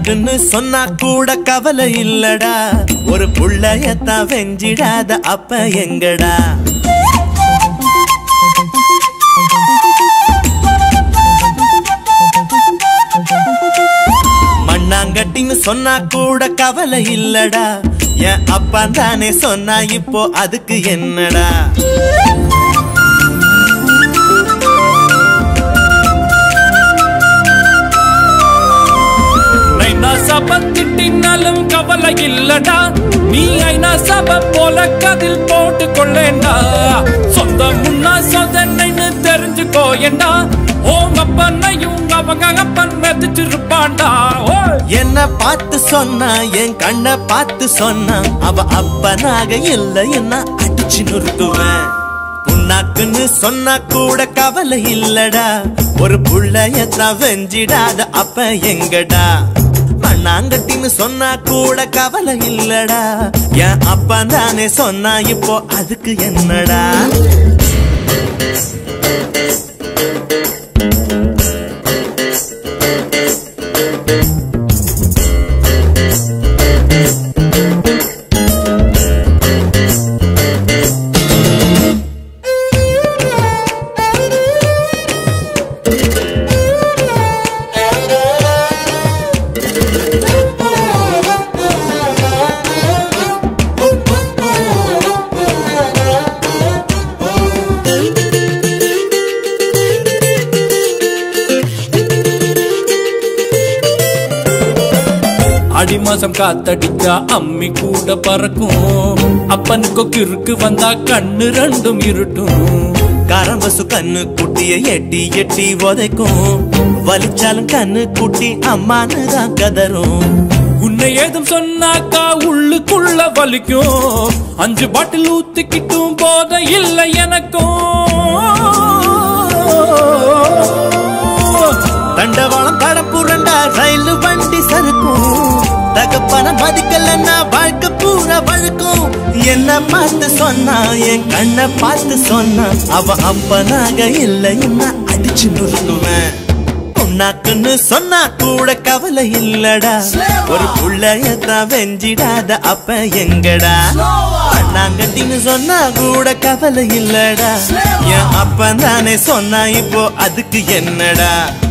புண்ணாக்குன்னு சொன்னா கூட கவலை இல்லடா ஒரு புள்ளையத்தான் வெஞ்சிடாத அப்ப எங்கடா மண்ணாங்கட்டின்னு சொன்னா கூட கவலை இல்லடா என் அப்பா தானே சொன்னா இப்போ அதுக்கு என்னடா நைனா சப திட்டினாலும் கவலை இல்லடா நீ ஐநா சப போல கதில் போட்டு கொள்ளேண்டா சொந்த முன்னா சொதனைன்னு தெரிஞ்சுக்கோயண்டா ஓங்க அப்பனையும் அவங்க அப்பன் மெதிச்சிருப்பான்டா ஓய் என்ன பார்த்து சொன்னா என் கண்ணை பார்த்து சொன்னா அவ அப்பனாக இல்லை என்ன அடிச்சு நொறுக்குவேன் புண்ணாக்குன்னு சொன்னா கூட கவலை இல்லடா ஒரு புள்ளையத்தான் வெஞ்சிடாத அப்ப எங்கடா மண்ணாங்கட்டின்னு சொன்னா கூட கவலை இல்லடா என் அப்பா தானே சொன்னா இப்போ அதுக்கு என்னடா அடி மாசம் காத்தடிச்சா அம்மி கூட பறக்கும் அப்பனுக்கு கிறுக்கு வந்தா கண்ணு ரெண்டும் இருட்டும் கரம்பசு கண்ணு குட்டிய எட்டி எட்டி உதைக்கும் வலிச்சாலும் கண்ணு குட்டி அம்மான்னு தான் கதரும் உன்னை ஏதும் சொன்னாக்கா உள்ளுக்குள்ள வலிக்கும் அஞ்சு பாட்டில் ஊத்திக்கிட்டும் போத இல்லை எனக்கும் தண்டவாளம் கடப்புரண்டா ரயில் வண்டி சறுக்கும் தகப்பன மதிக்கலன்னா வாழ்க்கை பூரா வழுக்கும் என்ன பார்த்து சொன்னா என் கண்ணை பார்த்து சொன்னா அவ அப்பனாக இல்லை என்ன அடிச்சு நொறுக்குவேன் உன்னாக்குன்னு சொன்னா கூட கவலை இல்லடா ஒரு புள்ளையத்தான் வெஞ்சிடாத அப்ப எங்கடா அண்ணாங்கட்டின்னு சொன்னா கூட கவலை இல்லடா என் அப்பன் தானே சொன்னா இப்போ அதுக்கு என்னடா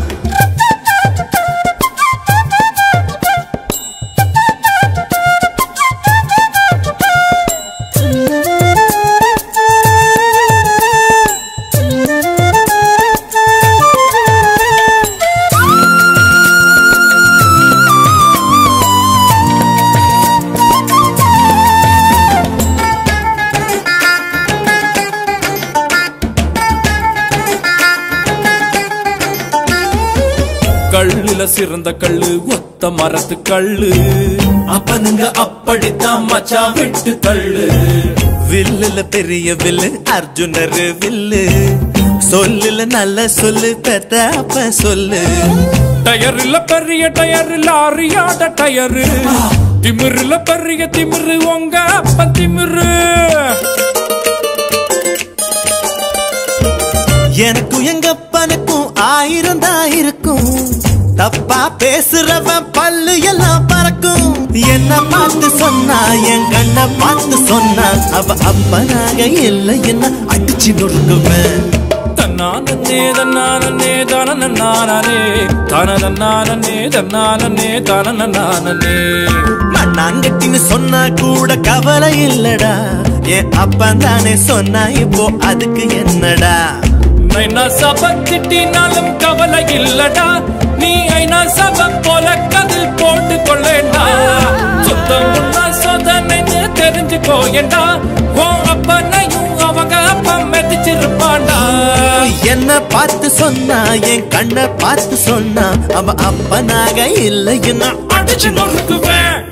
கல்லுல சிறந்த கல்லு ஒத்த மரத்து கல்லு அப்பனுங்க அப்படித்தான் மச்சான் விட்டு தள்ளு வில்லுல பெரிய வில்லு அர்ஜுனர் வில்லு சொல்லுல நல்ல சொல்லு பெத்த அப்ப சொல்லு டயர்ல பெரிய டயர் லாரியாட டயரு திமிருல பெரிய திமிரு உங்க அப்பன் திமிரு எனக்கும் எங்க அப்பனுக்கும் ஆயிரம் தான் இருக்கும் தப்பா பேசுறவன் பல்லு எல்லாம் பறக்கும் என்ன பார்த்து சொன்னா என் கண்ணை பார்த்து சொன்னா அவ அப்பனாக இல்லை என்ன அடிச்சு நொறுக்குவேன் தன்னானே தன்னானே தானே தானதன்னானே தன்னானே தானே மண்ணாங்கட்டின்னு சொன்னா கூட கவலை இல்லடா என் அப்பன் தானே சொன்னா இப்போ அதுக்கு என்னடா ஐநா சப திட்டினாலும் கவலை இல்லடா நீ ஐநா சப போல கதில் போட்டு கொள்ளேண்டா சுத்தம் உன்னா சோதனைன்னு தெரிஞ்சுக்கோயண்டா ஓ அப்பனையும் அவங்க அப்பா மெதிச்சிருப்பாண்டா என்ன பார்த்து சொன்னா என் கண்ணை பார்த்து சொன்னா அவ அப்பனாக இல்லை என்ன அடிச்சு நொறுக்குவேன்